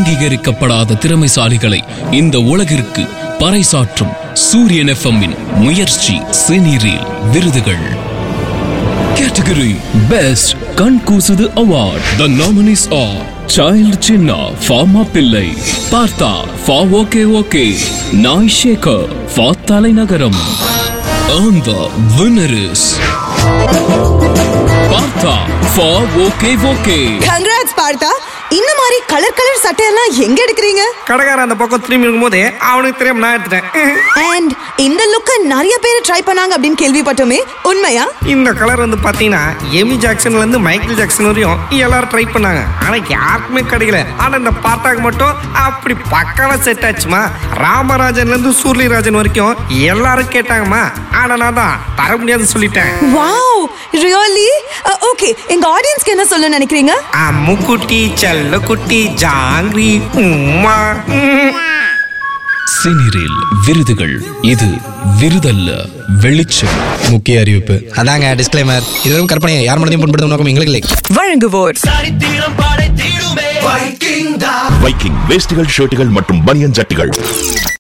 அங்கீகரிக்கப்படாத திறமைசாலிகளை இந்த உலகிற்கு பறைசாற்றும் சூரியன் எஃப்எம்மின் முயற்சி சினிரீல் விருதுகள் கேட்டகரி பெஸ்ட் கண் கூசுது award the nominees are child சின்னா ஃபார்மா பிள்ளை பார்த்தா ஃபா ஓகே ஓகே நாய் ஷேகர் ஃபா தலைநகரம் And the winner is பார்த்தா ஃபா ஓகே ஓகே கங்க்ராட்ஸ் பார்த்தா இந்த மாதிரி கலர் கலர் சட்டையெல்லாம் எங்க எடுக்கிறீங்க கடைக்காரன் அந்த பக்கம் திரும்பி இருக்கும்போது அவனுக்கு தெரியாம நான் எடுத்துட்டேன் அண்ட் இந்த லுக்க நிறைய பேர் ட்ரை பண்ணாங்க அப்படின்னு கேள்விப்பட்டோமே உண்மையா இந்த கலர் வந்து பாத்தீங்கன்னா எமி ஜாக்சன்ல இருந்து மைக்கேல் ஜாக்சன் வரையும் எல்லாரும் ட்ரை பண்ணாங்க ஆனா யாருக்குமே கிடைக்கல ஆனா இந்த பார்த்தாக்கு மட்டும் அப்படி பக்காவா செட் ஆச்சுமா ராமராஜன்ல இருந்து சூர்லிராஜன் வரைக்கும் எல்லாரும் கேட்டாங்கம்மா ஆனா நான் தான் தர முடியாதுன்னு சொல்லிட்டேன் வாவ் ரியலி ஓகே எங்க ஆடியன்ஸ்க்கு என்ன சொல்ல நினைக்கிறீங்க அம்முக்குட்டி செல்லக்குட்டி ஜாங்கிரி உம்மா உம். சினிரீல் விருதுகள் இது விருதல்ல வெளிச்சம் முக்கிய அறிவிப்பு அதாங்க டிஸ்க்ளைமர் இதுவரும் கற்பனை யார் மனதையும் புண்படுத்தும் நோக்கம் எங்களுக்கு இல்லை வழங்குவோர் வைக்கிங் வேஷ்டிகள் ஷர்ட்டுகள் மற்றும் பனியன் ஜட்டிகள்